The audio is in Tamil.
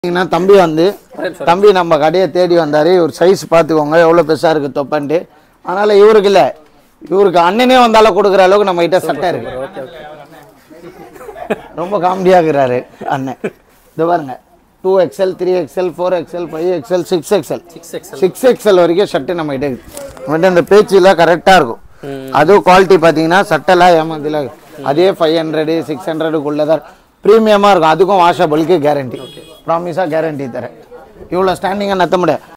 பார்த்தீங்கன்னா தம்பி வந்து தம்பி நம்ம கடையை தேடி வந்தார் ஒரு சைஸ் பார்த்துக்கோங்க எவ்வளோ பெருசாக இருக்குது தொப்பன்ட்டு அதனால் இவருக்கு இல்லை இவருக்கு அண்ணனே வந்தாலும் கொடுக்குற அளவுக்கு நம்ம கிட்ட சட்டை இருக்கு ஓகே ஓகே ரொம்ப காமெடியாக இருக்கிறாரு அண்ணன் இது பாருங்க two XL three XL four XL five XL six XL six X six XL வரைக்கும் ஷர்ட்டு நம்ம கிட்ட இருக்குது நம்மகிட்ட இந்த பேச்சுலாம் கரெக்டாக இருக்கும் அதுவும் குவாலிட்டி பார்த்தீங்கன்னா சட்டெல்லாம் ஏமாந்தில அதே ஃபைவ் ஹண்ட்ரடு சிக்ஸ் ஹண்ட்ரடுக்குள்ளே தான் ப்ரீமியமாக இருக்கும் அதுக்கும் வாஷபிளுக்கு கேரண்டி ப்ராமிஸாக கேரண்டி தரேன் இவ்வளோ ஸ்டாண்டிங்காக நத்த முடியாது